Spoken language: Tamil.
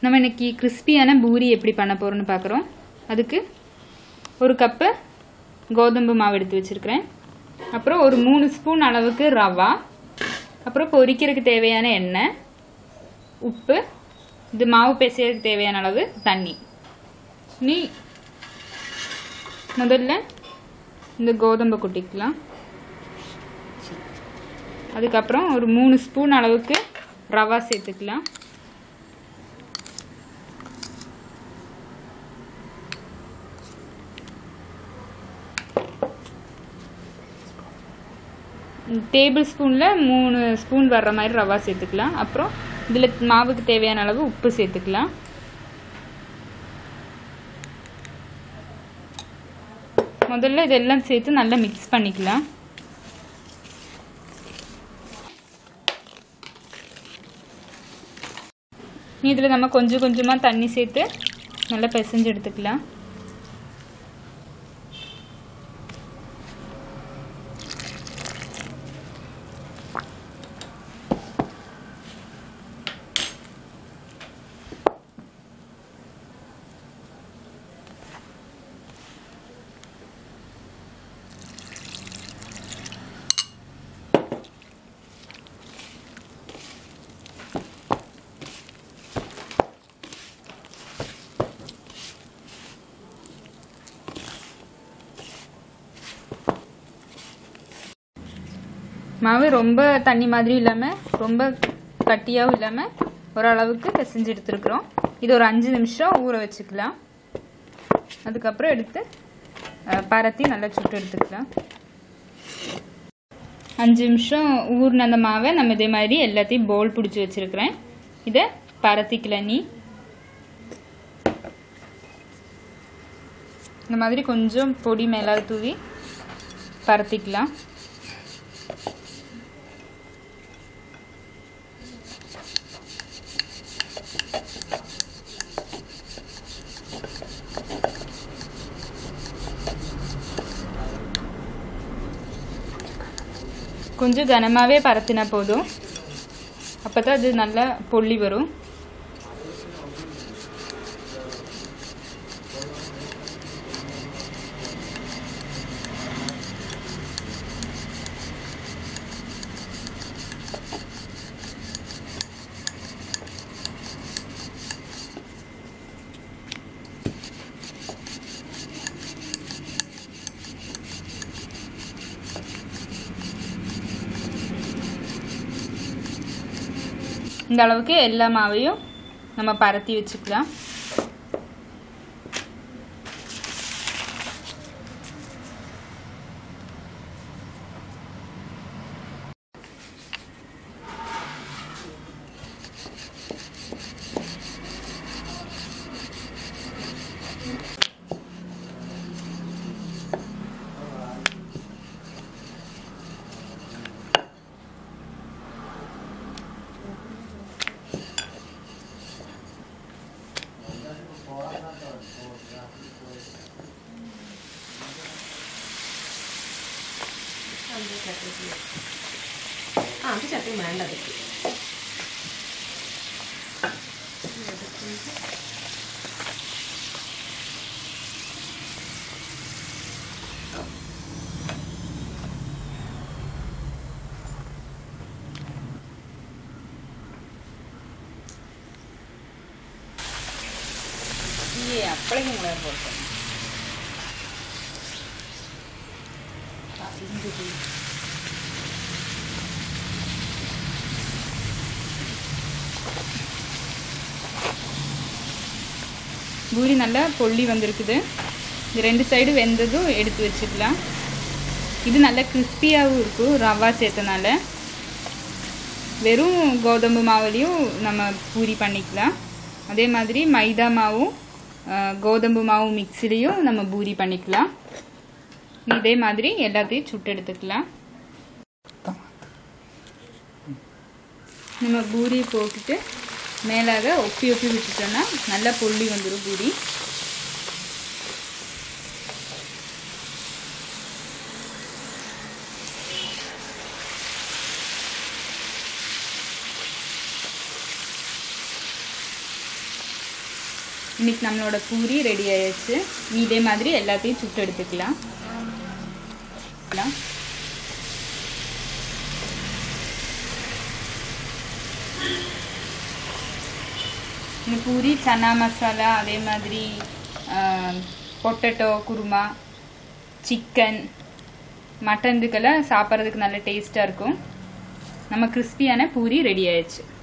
நம்ம இன்னைக்கு கிறிஸ்பியான பூரி எப்படி பண்ண போகிறோம்னு பார்க்குறோம் அதுக்கு ஒரு கப்பு கோதம்பு மாவு எடுத்து வச்சுருக்கிறேன் அப்புறம் ஒரு மூணு ஸ்பூன் அளவுக்கு ரவா அப்புறம் பொரிக்கிறதுக்கு தேவையான எண்ணெய் உப்பு இது மாவு பிசையறதுக்கு தேவையான அளவு தண்ணி நீ முதல்ல இந்த கோதம்பை கொட்டிக்கலாம் அதுக்கப்புறம் ஒரு மூணு ஸ்பூன் அளவுக்கு ரவா சேர்த்துக்கலாம் டேபிள் ஸ்பூனில் மூணு ஸ்பூன் வர்ற மாதிரி ரவா சேர்த்துக்கலாம் அப்புறம் இதில் மாவுக்கு தேவையான அளவு உப்பு சேர்த்துக்கலாம் முதல்ல இதெல்லாம் சேர்த்து நல்லா மிக்ஸ் பண்ணிக்கலாம் இதில் நம்ம கொஞ்சம் கொஞ்சமாக தண்ணி சேர்த்து நல்லா பிசைஞ்சு எடுத்துக்கலாம் மாவு ரொம்ப தண்ணி மாதிரி இல்லாமல் ரொம்ப கட்டியாகவும் இல்லாமல் ஓரளவுக்கு பிசைஞ்சு எடுத்துருக்குறோம் இது ஒரு அஞ்சு நிமிஷம் ஊற வச்சுக்கலாம் அதுக்கப்புறம் எடுத்து பரத்தி நல்லா சுட்டு எடுத்துக்கலாம் அஞ்சு நிமிஷம் ஊறின அந்த மாவை நம்ம இதே மாதிரி எல்லாத்தையும் போல் பிடிச்சி வச்சுருக்கிறேன் இதை பரத்திக்கலாம் நீ இந்த மாதிரி கொஞ்சம் பொடி மேலாக தூவி பரத்திக்கலாம் கொஞ்சம் கனமாகவே பரத்தினா போதும் அப்போ தான் அது நல்லா பொள்ளி வரும் இந்த அளவுக்கு எல்லா மாவையும் நம்ம பரத்தி வச்சுக்கலாம் ആ അത് ചട്ടി വേണ്ടത് அப்பளைங்கள போட்டேன் பூரி நல்லா பொள்ளி வந்திருக்குது இது ரெண்டு சைடு வெந்ததும் எடுத்து வச்சுக்கலாம் இது நல்லா கிறிஸ்பியாகவும் இருக்கும் ரவா சேர்த்தனால வெறும் கோதம்பு மாவுலேயும் நம்ம பூரி பண்ணிக்கலாம் அதே மாதிரி மைதா மாவும் கோதம்பு மாவும் மிக்சிலையும் நம்ம பூரி பண்ணிக்கலாம் இதே மாதிரி எல்லாத்தையும் சுட்டு எடுத்துக்கலாம் நம்ம பூரி போட்டுட்டு மேலாக ஒப்பி ஒப்பி விட்டுட்டோன்னா நல்லா பொள்ளி வந்துடும் பூரி இன்னைக்கு நம்மளோட பூரி ரெடி ஆயாச்சு நீ இதே மாதிரி எல்லாத்தையும் சுட்டு எடுத்துக்கலாம் இந்த பூரி சன்னா மசாலா அதே மாதிரி பொட்டேட்டோ குருமா சிக்கன் மட்டன் இதுக்கெல்லாம் சாப்பிட்றதுக்கு நல்ல டேஸ்ட்டாக இருக்கும் நம்ம கிறிஸ்பியான பூரி ரெடி ஆயிடுச்சு